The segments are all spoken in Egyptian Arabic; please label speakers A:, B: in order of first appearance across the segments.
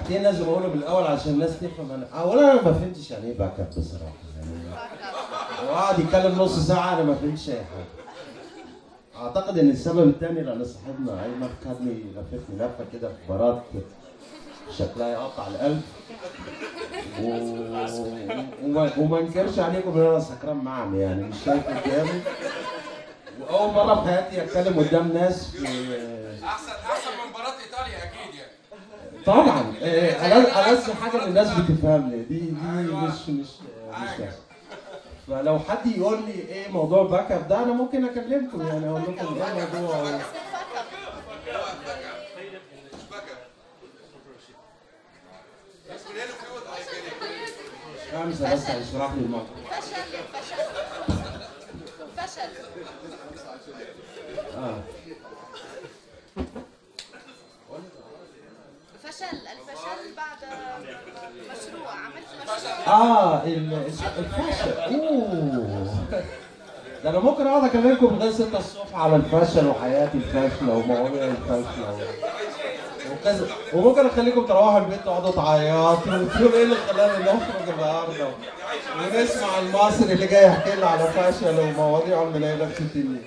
A: حاجتين لازم اقولهم الاول عشان الناس تفهم انا اولا انا ما فهمتش يعني ايه باك اب بصراحه يعني هو قعد يتكلم نص ساعه انا ما فهمتش اي حاجه اعتقد ان السبب الثاني لان صاحبنا ايمن خدني لفتني لفه كده في مباراه شكلها يقطع القلب و... وما, وما انكرش عليكم ان انا سكران معمي يعني مش شايف قدامي واول مره في حياتي اتكلم قدام ناس في
B: احسن احسن من مباراه ايطاليا اكيد يعني
A: طبعا آه، ألذ حاجه ان الناس بتفهمني دي دي مش مش مش بس. فلو حد يقول لي ايه موضوع باك اب ده انا ممكن اكلمكم يعني اقول لكم ايه الموضوع
B: مش بكى بس من هنا في وضع هيجري
A: خمسه بس هيشرح لي الموضوع
C: فشل فشل فشل
A: اه
C: فشل الفشل بعد مشروع عملت مشروع
A: اه ال- الفشل اوه ده انا ممكن اقعد اكلمكم لغايه 6 الصبح على الفشل وحياتي الفاشله ومواضيع الفاشله و... وكذا وممكن اخليكم تروحوا البيت تقعدوا تعيطوا وتقولوا ايه اللي خلانا نخرج النهارده ونسمع المصري اللي جاي يحكي لنا على فشل ومواضيع من هنا في الدنيا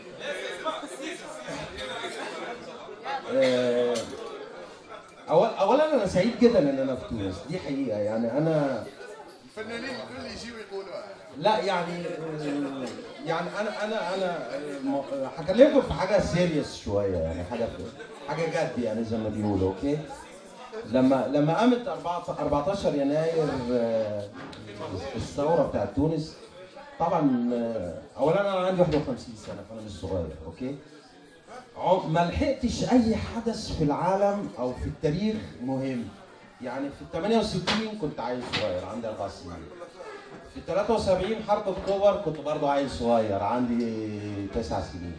A: آه، أول اولا انا سعيد جدا ان انا في تونس دي حقيقه يعني انا
B: الفنانين الكل يجيوا يقولوا
A: لا يعني آه، يعني انا انا انا آه، م- هكلمكم في حاجه سيريس شويه يعني حاجه حاجه جد يعني زي ما بيقولوا اوكي لما لما قامت 4 14 يناير آه، الثوره بتاعت تونس طبعا آه، اولا انا عندي 51 سنه فانا مش صغير اوكي عم- ما لحقتش اي حدث في العالم او في التاريخ مهم يعني في 68 كنت عيل صغير عندي اربع سنين في 73 حرب اكتوبر كنت برضه عيل صغير عندي تسع سنين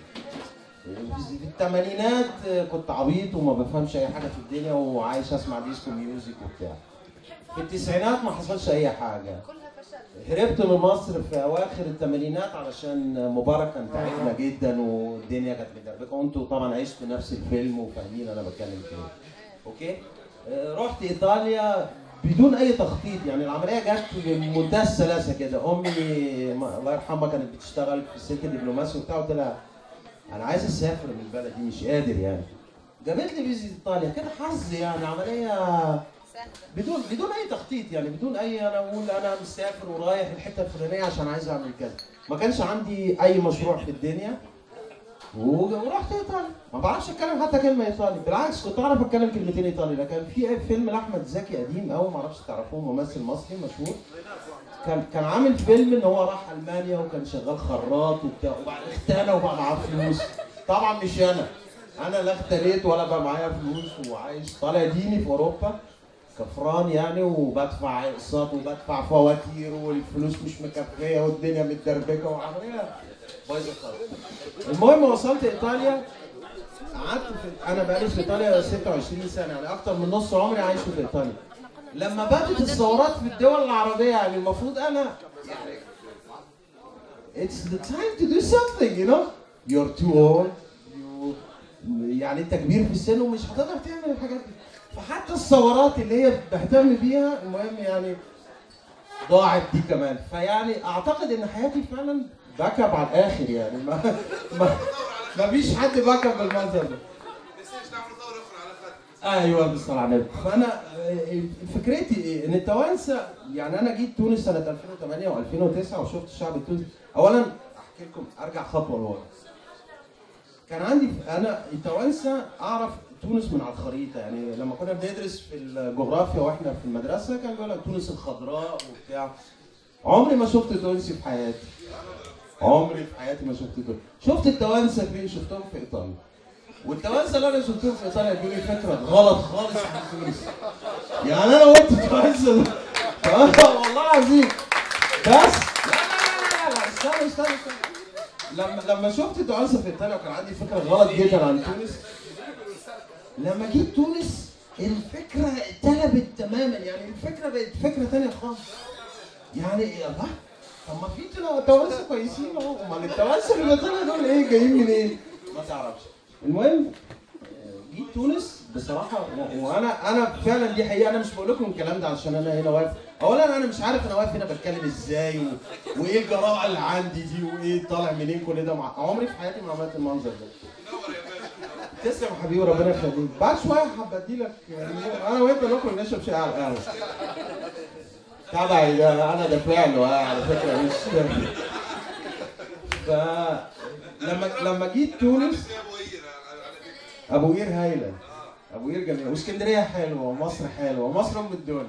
A: في الثمانينات كنت عبيط وما بفهمش اي حاجه في الدنيا وعايش اسمع ديسكو ميوزك وبتاع في التسعينات ما حصلش اي حاجه
C: كلها فشل
A: هربت من مصر في اواخر الثمانينات علشان مبارك كان تعبنا جدا والدنيا كانت مدربكه وانتوا طبعا عشتوا نفس الفيلم وفاهمين انا بتكلم في ايه. اوكي؟ آه، رحت ايطاليا بدون اي تخطيط يعني العمليه جت بمنتهى السلاسه كده امي ما- الله يرحمها كانت بتشتغل في السلك الدبلوماسي وبتاع قلت لها انا عايز اسافر من البلد دي مش قادر يعني جابت لي فيزا ايطاليا كده حظ يعني عمليه
C: سهلة
A: بدون بدون اي تخطيط يعني بدون اي انا اقول انا مسافر ورايح الحته الفلانيه عشان عايز اعمل كذا ما كانش عندي اي مشروع في الدنيا و- ورحت ايطاليا ما بعرفش اتكلم حتى كلمه ايطالي بالعكس كنت اعرف اتكلم كلمتين ايطالي لكن في فيلم لاحمد زكي قديم قوي ما اعرفش تعرفوه ممثل مصري مشهور كان كان عامل فيلم ان هو راح المانيا وكان شغال خراط وبتاع وبعد اختنى وبقى معاه فلوس طبعا مش انا انا لا اختريت ولا بقى معايا فلوس وعايش طالع ديني في اوروبا كفران يعني وبدفع اقساط وبدفع فواتير والفلوس مش مكفيه والدنيا متدربكه وعمليه بايظه خالص. المهم وصلت ايطاليا قعدت في انا بقالي في ايطاليا 26 سنه يعني اكتر من نص عمري عايش في ايطاليا. لما بدات الثورات في الدول العربيه يعني المفروض انا يعني it's the time to do something you know you're too old you يعني انت كبير في السن ومش هتقدر تعمل الحاجات دي فحتى الثورات اللي هي بهتم بيها المهم يعني ضاعت دي كمان فيعني اعتقد ان حياتي فعلا باك اب على الاخر يعني ما ما, ما فيش حد باك اب بالمنظر ده
B: نسيش نعمل ثوره اخرى على خد
A: ايوه بالصلاه على النبي فانا آه، فكرتي ايه ان التوانسه يعني انا جيت تونس سنه 2008 و2009 وشفت الشعب التونسي اولا احكي لكم ارجع خطوه لورا كان عندي انا التوانسه اعرف تونس من على الخريطه يعني لما كنا بندرس في الجغرافيا واحنا في المدرسه كان بيقول لك تونس الخضراء وبتاع عمري ما شفت تونسي في حياتي عمري في حياتي ما شفت تونسي شفت التوانسه فين شفتهم في ايطاليا والتوانسه اللي انا شفتهم في ايطاليا ادوني فكره غلط خالص عن تونس يعني انا قلت توانسه توانسه والله العظيم بس لا لا لا لا لا استنى استنى استنى لما لما شفت توانسه في ايطاليا وكان عندي فكره غلط جدا عن تونس لما جيت تونس الفكره اتقلبت تماما يعني الفكره بقت فكره ثانيه خالص يعني الله طب ما في تو- توانسه كويسين اهو امال التوانسه اللي طلعوا دول ايه جايين منين؟ ما تعرفش المهم جيت تونس بصراحه و- وانا انا فعلا دي حقيقه انا مش بقول لكم الكلام ده عشان انا هنا واقف اولا انا مش عارف انا واقف هنا بتكلم ازاي و... وايه الجراءه اللي عندي دي وايه طالع منين كل ده مع... عمري في حياتي ما عملت المنظر ده تسلم يا حبيبي ربنا يخليك بعد شويه هبقى اديلك يعني انا وانت نخرج نشرب شاي على القهوه تبعي ده انا دافع له آه، على فكره مش ف لما لما جيت تونس ابو قير هايله ابو قير جميل واسكندريه حلوه ومصر حلوه ومصر ام الدنيا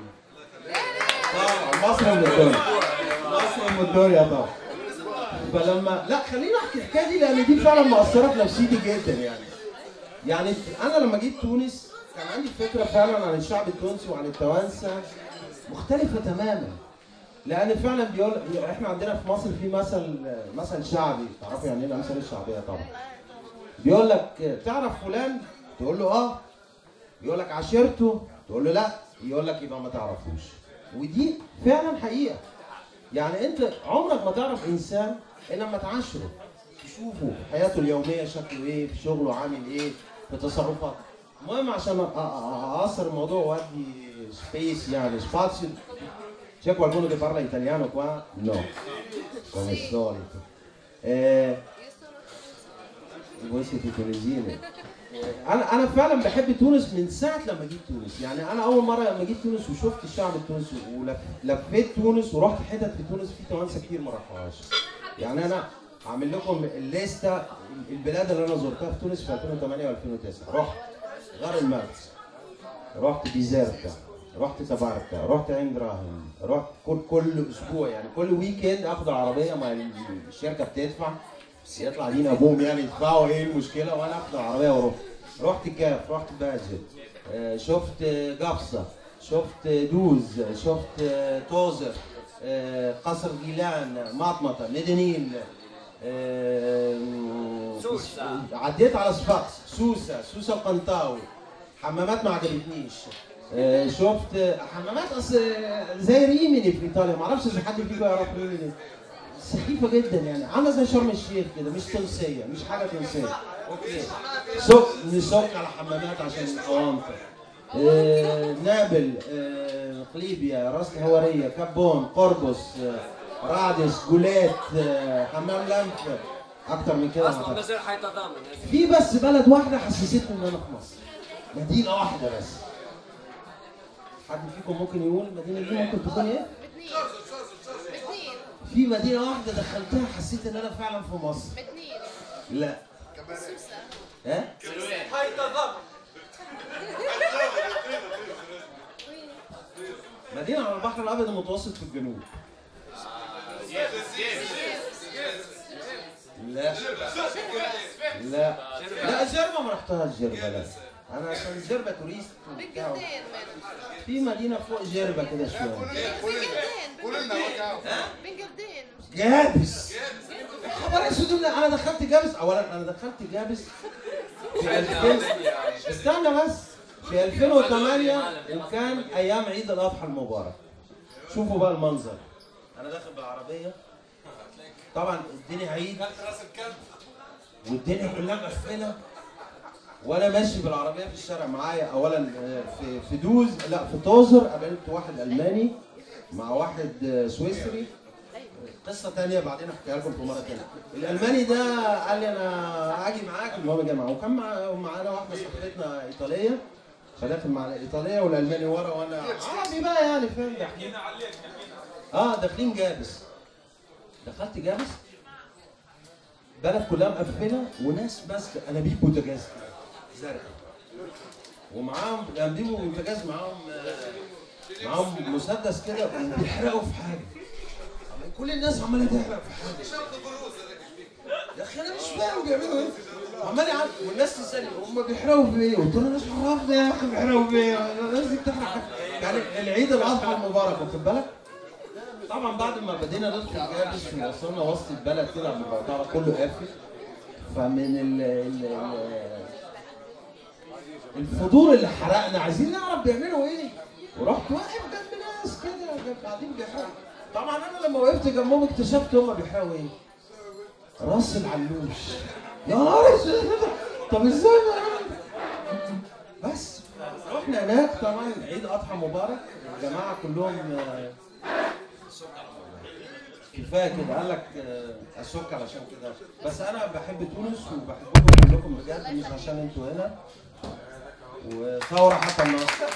A: طبعا مصر ام الدنيا مصر ام الدنيا طبعا فلما لا خليني احكي الحكايه دي لان دي فعلا مأثره في نفسيتي جدا يعني يعني انا لما جيت تونس كان عندي فكره فعلا عن الشعب التونسي وعن التوانسه مختلفه تماما لان فعلا بيقول احنا عندنا في مصر في مثل مثل شعبي تعرفوا يعني ايه الامثال الشعبيه طبعا بيقول لك تعرف فلان تقول له اه يقول لك عشيرته تقول له لا يقول لك يبقى ما تعرفوش ودي فعلا حقيقه يعني انت عمرك ما تعرف انسان الا لما تعاشره تشوفه حياته اليوميه شكله ايه في شغله عامل ايه في تصرفاته المهم عشان أ- أ- اقصر الموضوع وادي سبيس يعني spazio c'è qualcuno che parla italiano qua no come al solito eh, voi siete tunisini انا انا فعلا بحب تونس من ساعه لما جيت تونس يعني انا اول مره لما جيت تونس وشفت الشعب التونسي ولفيت تونس ورحت حتت في تونس في توانسه كتير ما رحتهاش يعني انا عامل لكم الليسته البلاد اللي انا زرتها في تونس في 2008 و2009 رحت غار المرز رحت بيزيرتا رحت تباركا رحت عين دراهم رحت كل كل اسبوع يعني كل ويكند اخد العربيه ما الشركه بتدفع يطلع لينا ابوهم يعني يدفعوا ايه المشكله وانا اخد العربيه واروح رحت كاف رحت باجت آه، شفت آه، قفصه شفت آه، دوز شفت آه، توزر آه، قصر جيلان مطمطه مدنيل آه،
D: سوسة.
A: عديت على صفاقس سوسه سوسه القنطاوي حمامات ما عجبتنيش آه، شفت آه، حمامات اصل آه، زي ريميني في ايطاليا ما اعرفش اذا حد فيكم يعرف ريميني سخيفه جدا يعني عامله زي شرم الشيخ كده مش تونسيه مش حاجه تونسيه اوكي سك نسك على حمامات عشان القوانطه آه، نابل آه، قليبيا راس الهواريه كابون قربص آه، رادس جولات آه، حمام لنف اكتر من كده ما
D: اصلا
A: أعتقد.
D: بصير حيتضامن
A: في بس بلد واحده حسستني ان انا في مصر مدينه واحده بس حد فيكم ممكن يقول المدينه دي ممكن تكون ايه
C: باتنين باتنين
A: في مدينه واحده دخلتها حسيت ان انا فعلا في مصر
C: باتنين
A: لا
C: سوسة
A: ها
D: حيتضامن
A: مدينه على البحر الابيض المتوسط في الجنوب لا لا لا جربة ما رحتهاش جربة لا انا عشان جربة توريست وبتاع.
C: بنجلدين مالك
A: في مدينة فوق جربة كده شوية
C: بنجلدين بنجلدين
A: جابس خبر اسود إن انا دخلت جابس اولا انا دخلت جابس في 2000 استنى بس في 2008 وكان ايام عيد الاضحى المبارك شوفوا بقى المنظر انا داخل بالعربيه طبعا الدنيا عيد
B: راس الكلب
A: والدنيا كلها مقفله وانا ماشي بالعربيه في الشارع معايا اولا آه، في في دوز لا في توزر قابلت واحد الماني مع واحد آه، سويسري قصه تانية بعدين احكيها لكم في مره تانية الالماني ده قال لي انا هاجي معاك المهم جه معاه وكان مع- معانا واحده صاحبتنا ايطاليه فداخل مع الايطاليه والالماني ورا وانا عربي بقى يعني فاهم داخلين اه داخلين جابس دخلت جابس بلد كلها مقفله وناس ماسكه انابيب بوتاجاز كده، زرق ومعاهم انابيب بوتاجاز معاهم آه، معاهم مسدس كده وبيحرقوا في حاجه كل الناس عماله تحرق في حاجه يا اخي انا مش فاهم بيعملوا ايه عمال يعرف والناس تسالني هم بيحرقوا في ايه؟ قلت له انا مش عرفنا يا اخي بيحرقوا في ايه؟ الناس دي بتحرق حاجة. يعني العيد الاضحى المبارك واخد بالك؟ طبعا بعد ما بدينا ندخل جابس ووصلنا وسط البلد كده بيبقى طبعا كله قافل فمن ال ال ال الفضول اللي حرقنا عايزين نعرف بيعملوا ايه ورحت واقف جنب ناس كده جنب- قاعدين بيحرقوا طبعا انا لما وقفت جنبهم اكتشفت هم بيحرقوا ايه راس العلوش يا نهار اسود طب ازاي بقى؟ بس رحنا هناك طبعا عيد اضحى مبارك الجماعه كلهم آه، كفايه كده قال لك آه، السكر عشان كده بس انا بحب تونس وبحبكم كلكم بجد مش عشان انتوا هنا وثوره حتى النصر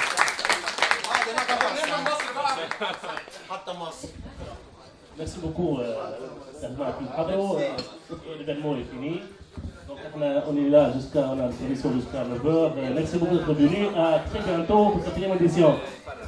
B: نعمل مصر بقى
A: حتى مصر
E: Merci beaucoup, euh, Salma Pintado. Euh, L'événement est fini. Donc on, a- on est là jusqu'à, on a une émission jusqu'à 9h. merci beaucoup d'être venu. À très bientôt pour cette quatrième édition.